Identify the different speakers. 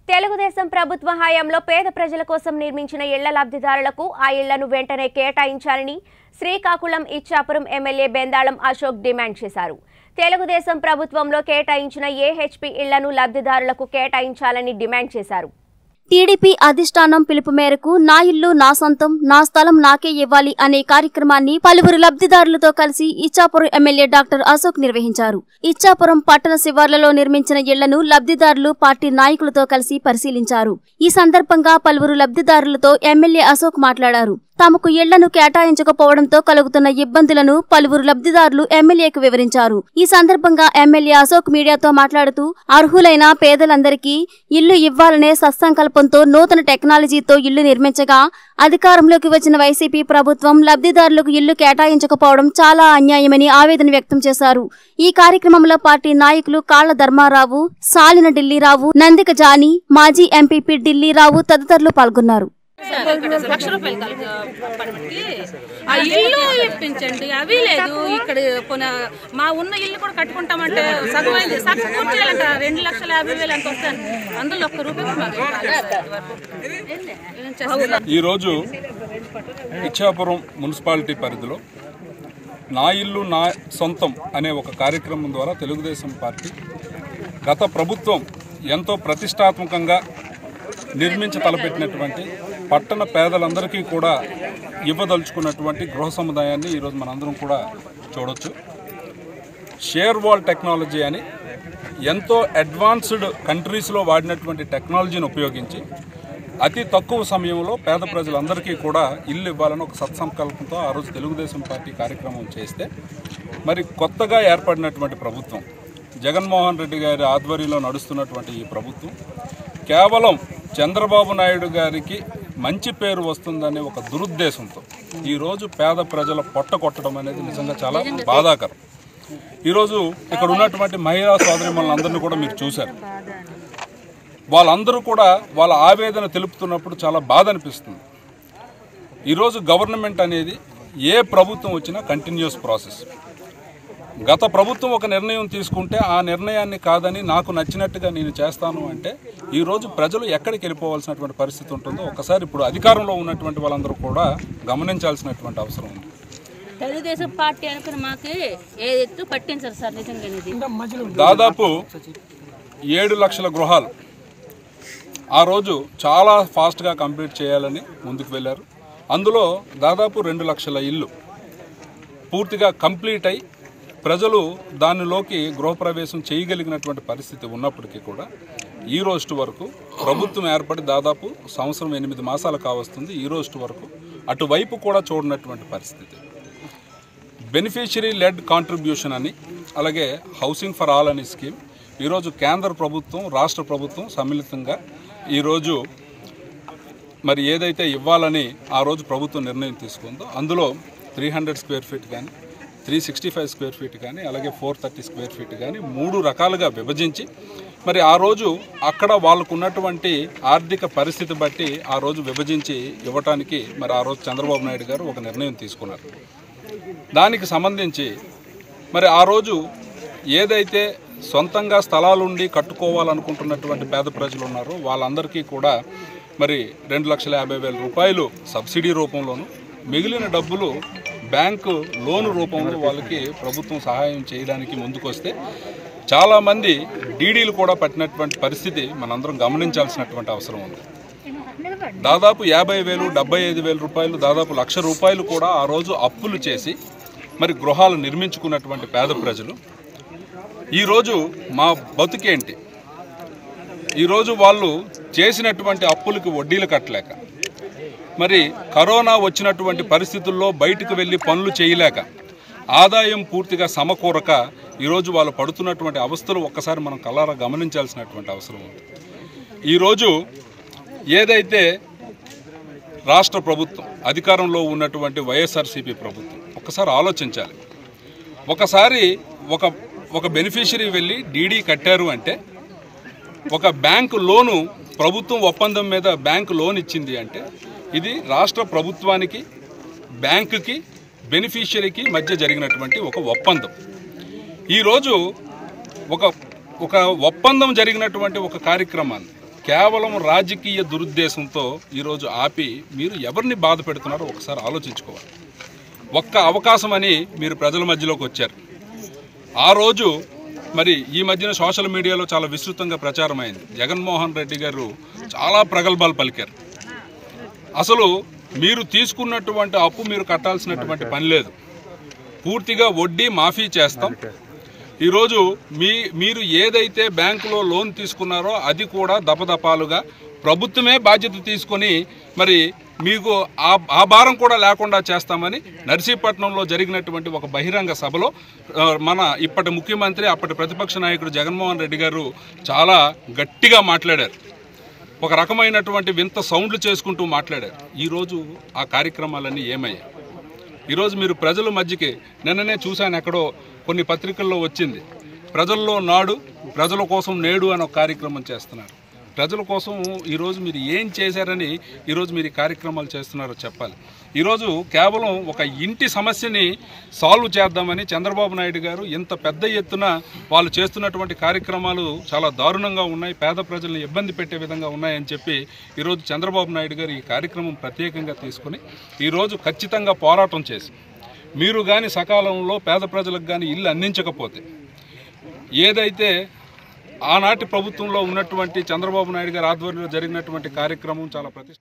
Speaker 1: తెలుగుదేశం ప్రభుత్వ హయాంలో పేద ప్రజల కోసం నిర్మించిన ఇళ్ల లబ్ధిదారులకు ఆ ఇళ్లను వెంటనే కేటాయించాలని శ్రీకాకుళం ఇచ్చాపురం ఎమ్మెల్యే బెందాళం అశోక్ డిమాండ్ చేశారు తెలుగుదేశం ప్రభుత్వంలో కేటాయించిన ఏహెచ్పి ఇళ్లను లబ్ధిదారులకు కేటాయించాలని డిమాండ్ చేశారు
Speaker 2: టీడీపీ అధిష్టానం పిలుపు మేరకు నా ఇల్లు నా సొంతం నా స్థలం నాకే ఇవ్వాలి అనే కార్యక్రమాన్ని పలువురు లబ్ధిదారులతో కలిసి ఇచ్చాపురం ఎమ్మెల్యే డాక్టర్ అశోక్ నిర్వహించారు ఇచ్చాపురం పట్టణ శివార్లలో నిర్మించిన ఇళ్లను లబ్ధిదారులు పార్టీ నాయకులతో కలిసి పరిశీలించారు ఈ సందర్భంగా పలువురు లబ్ధిదారులతో ఎమ్మెల్యే అశోక్ మాట్లాడారు తమకు ఇళ్లను కేటాయించకపోవడంతో కలుగుతున్న ఇబ్బందులను పలువురు లబ్ధిదారులు ఎమ్మెల్యేకు వివరించారు ఈ సందర్భంగా ఎమ్మెల్యే అశోక్ మీడియాతో మాట్లాడుతూ అర్హులైన పేదలందరికీ ఇల్లు ఇవ్వాలనే సత్సంకల్పంతో నూతన టెక్నాలజీతో ఇల్లు నిర్మించగా అధికారంలోకి వచ్చిన వైసీపీ ప్రభుత్వం లబ్ధిదారులకు ఇల్లు కేటాయించకపోవడం చాలా అన్యాయమని ఆవేదన వ్యక్తం చేశారు ఈ కార్యక్రమంలో పార్టీ నాయకులు కాళ్ల ధర్మారావు సాలిన ఢిల్లీరావు నందిక జానీ మాజీ ఎంపీపీ ఢిల్లీరావు తదితరులు పాల్గొన్నారు
Speaker 3: సార్ ఇక్కడ లక్ష రూపాయలు కలుగు పడబట్టి ఆ ఇల్లు ఇప్పించండి అవి లేదు ఇక్కడ పోన మా ఉన్న ఇల్లు కూడా కట్టుకుంటామంటే సగం అయింది సగం పూర్తి చేయాలంట రెండు లక్షల యాభై వేలు ఎంత వస్తాయి అందులో ఒక్క రూపాయి కూడా మాకు రాలేదు ఇప్పటివరకు. ఏం చేస్తాం?
Speaker 4: ఈరోజు ఇచ్చాపురం మున్సిపాలిటీ పరిధిలో నా ఇల్లు నా సొంతం అనే ఒక కార్యక్రమం ద్వారా తెలుగుదేశం పార్టీ గత ప్రభుత్వం ఎంతో ప్రతిష్టాత్మకంగా నిర్మించ తలపెట్టినటువంటి పట్టణ పేదలందరికీ కూడా ఇవ్వదలుచుకున్నటువంటి గృహ సముదాయాన్ని ఈరోజు మనందరం కూడా చూడొచ్చు షేర్ వాల్ టెక్నాలజీ అని ఎంతో అడ్వాన్స్డ్ కంట్రీస్లో వాడినటువంటి టెక్నాలజీని ఉపయోగించి అతి తక్కువ సమయంలో పేద ప్రజలందరికీ కూడా ఇల్లు ఇవ్వాలని ఒక సత్సంకల్పంతో ఆ రోజు తెలుగుదేశం పార్టీ కార్యక్రమం చేస్తే మరి కొత్తగా ఏర్పడినటువంటి ప్రభుత్వం జగన్మోహన్ రెడ్డి గారి ఆధ్వర్యంలో నడుస్తున్నటువంటి ఈ ప్రభుత్వం కేవలం చంద్రబాబు నాయుడు గారికి మంచి పేరు వస్తుందనే ఒక దురుద్దేశంతో ఈరోజు పేద ప్రజల పొట్ట కొట్టడం అనేది నిజంగా చాలా బాధాకరం ఈరోజు ఇక్కడ ఉన్నటువంటి మహిళా సోదరిమణులందరినీ కూడా మీరు చూశారు వాళ్ళందరూ కూడా వాళ్ళ ఆవేదన తెలుపుతున్నప్పుడు చాలా బాధ అనిపిస్తుంది ఈరోజు గవర్నమెంట్ అనేది ఏ ప్రభుత్వం వచ్చినా కంటిన్యూస్ ప్రాసెస్ గత ప్రభుత్వం ఒక నిర్ణయం తీసుకుంటే ఆ నిర్ణయాన్ని కాదని నాకు నచ్చినట్టుగా నేను చేస్తాను అంటే ఈరోజు ప్రజలు ఎక్కడికి వెళ్ళిపోవాల్సినటువంటి పరిస్థితి ఉంటుందో ఒకసారి ఇప్పుడు అధికారంలో ఉన్నటువంటి వాళ్ళందరూ కూడా గమనించాల్సినటువంటి అవసరం ఉంది
Speaker 3: తెలుగుదేశం పార్టీ అనుకుని మాకు ఏ ఎత్తు పట్టించారు సార్ నిజంగా ఇది
Speaker 4: దాదాపు ఏడు లక్షల గృహాలు ఆ రోజు చాలా ఫాస్ట్గా కంప్లీట్ చేయాలని ముందుకు వెళ్ళారు అందులో దాదాపు రెండు లక్షల ఇల్లు పూర్తిగా కంప్లీట్ అయి ప్రజలు దానిలోకి గృహప్రవేశం చేయగలిగినటువంటి పరిస్థితి ఉన్నప్పటికీ కూడా ఈ రోజు వరకు ప్రభుత్వం ఏర్పడి దాదాపు సంవత్సరం ఎనిమిది మాసాలు కావస్తుంది ఈ రోజు వరకు అటువైపు కూడా చూడనటువంటి పరిస్థితి బెనిఫిషరీ లెడ్ కాంట్రిబ్యూషన్ అని అలాగే హౌసింగ్ ఫర్ ఆల్ అనే స్కీమ్ ఈరోజు కేంద్ర ప్రభుత్వం రాష్ట్ర ప్రభుత్వం సమ్మిళితంగా ఈరోజు మరి ఏదైతే ఇవ్వాలని ఆ రోజు ప్రభుత్వం నిర్ణయం తీసుకుందో అందులో త్రీ హండ్రెడ్ స్క్వేర్ ఫీట్ కానీ three sixty five square feet కానీ అలాగే ఫోర్ థర్టీ స్క్వేర్ ఫీట్ కానీ మూడు రకాలుగా విభజించి మరి ఆ రోజు అక్కడ వాళ్ళకు ఉన్నటువంటి ఆర్థిక పరిస్థితి బట్టి ఆ రోజు విభజించి ఇవ్వటానికి మరి ఆ రోజు చంద్రబాబు నాయుడు గారు ఒక నిర్ణయం తీసుకున్నారు దానికి సంబంధించి మరి ఆ రోజు ఏదైతే సొంతంగా స్థలాలుండి కట్టుకోవాలనుకుంటున్నటువంటి పేద ప్రజలు ఉన్నారో వాళ్ళందరికీ కూడా మరి రెండు లక్షల యాభై వేల రూపాయలు సబ్సిడీ రూపంలోను మిగిలిన డబ్బులు బ్యాంకు లోను రూపంలో వాళ్ళకి ప్రభుత్వం సహాయం చేయడానికి ముందుకొస్తే చాలామంది డీడీలు కూడా పట్టినటువంటి పరిస్థితి మనందరం గమనించాల్సినటువంటి అవసరం ఉంది దాదాపు యాభై వేలు డెబ్బై ఐదు వేల రూపాయలు దాదాపు లక్ష రూపాయలు కూడా ఆ రోజు అప్పులు చేసి మరి గృహాలు నిర్మించుకున్నటువంటి పేద ప్రజలు ఈరోజు మా బతుకేంటి ఈరోజు వాళ్ళు చేసినటువంటి అప్పులకి వడ్డీలు కట్టలేక మరి కరోనా వచ్చినటువంటి పరిస్థితుల్లో బయటకు వెళ్ళి పనులు చేయలేక ఆదాయం పూర్తిగా సమకూరక ఈరోజు వాళ్ళు పడుతున్నటువంటి అవస్థలు ఒక్కసారి మనం కల్లారా గమనించాల్సినటువంటి అవసరం ఉంది ఈరోజు ఏదైతే రాష్ట్ర ప్రభుత్వం అధికారంలో ఉన్నటువంటి వైఎస్ఆర్సీపీ ప్రభుత్వం ఒకసారి ఆలోచించాలి ఒకసారి ఒక ఒక బెనిఫిషరీ వెళ్ళి డీడీ కట్టారు అంటే ఒక బ్యాంకు లోను ప్రభుత్వం ఒప్పందం మీద బ్యాంకు లోన్ ఇచ్చింది అంటే ఇది రాష్ట్ర ప్రభుత్వానికి బ్యాంకుకి బెనిఫిషియరీకి మధ్య జరిగినటువంటి ఒక ఒప్పందం ఈరోజు ఒక ఒక ఒప్పందం జరిగినటువంటి ఒక కార్యక్రమాన్ని కేవలం రాజకీయ దురుద్దేశంతో ఈరోజు ఆపి మీరు ఎవరిని బాధ పెడుతున్నారో ఒకసారి ఆలోచించుకోవాలి ఒక్క అవకాశం అని మీరు ప్రజల మధ్యలోకి వచ్చారు ఆ రోజు మరి ఈ మధ్యన సోషల్ మీడియాలో చాలా విస్తృతంగా ప్రచారమైంది జగన్మోహన్ రెడ్డి గారు చాలా ప్రగల్భాలు పలికారు అసలు మీరు తీసుకున్నటువంటి అప్పు మీరు కట్టాల్సినటువంటి పని లేదు పూర్తిగా వడ్డీ మాఫీ చేస్తాం ఈరోజు మీ మీరు ఏదైతే బ్యాంకులో లోన్ తీసుకున్నారో అది కూడా దపదపాలుగా ప్రభుత్వమే బాధ్యత తీసుకొని మరి మీకు ఆ ఆ భారం కూడా లేకుండా చేస్తామని నర్సీపట్నంలో జరిగినటువంటి ఒక బహిరంగ సభలో ఆ, మన ఇప్పటి ముఖ్యమంత్రి అప్పటి ప్రతిపక్ష నాయకుడు జగన్మోహన్ రెడ్డి గారు చాలా గట్టిగా మాట్లాడారు ఒక రకమైనటువంటి వింత సౌండ్లు చేసుకుంటూ మాట్లాడారు ఈరోజు ఆ కార్యక్రమాలన్నీ ఏమయ్యాయి ఈరోజు మీరు ప్రజల మధ్యకి నిన్ననే చూశాను ఎక్కడో కొన్ని పత్రికల్లో వచ్చింది ప్రజల్లో నాడు ప్రజల కోసం నేడు అని ఒక కార్యక్రమం చేస్తున్నారు ప్రజల కోసం ఈరోజు మీరు ఏం చేశారని ఈరోజు మీరు ఈ కార్యక్రమాలు చేస్తున్నారో చెప్పాలి ఈరోజు కేవలం ఒక ఇంటి సమస్యని సాల్వ్ చేద్దామని చంద్రబాబు నాయుడు గారు ఇంత పెద్ద ఎత్తున వాళ్ళు చేస్తున్నటువంటి కార్యక్రమాలు చాలా దారుణంగా ఉన్నాయి పేద ప్రజల్ని ఇబ్బంది పెట్టే విధంగా ఉన్నాయని చెప్పి ఈరోజు చంద్రబాబు నాయుడు గారు ఈ కార్యక్రమం ప్రత్యేకంగా తీసుకొని ఈరోజు ఖచ్చితంగా పోరాటం చేసి మీరు కానీ సకాలంలో పేద ప్రజలకు కానీ ఇల్లు అందించకపోతే ఏదైతే ఆనాటి ప్రభుత్వంలో ఉన్నటువంటి చంద్రబాబు నాయుడు గారి ఆధ్వర్యంలో జరిగినటువంటి కార్యక్రమం చాలా ప్రతిష్ట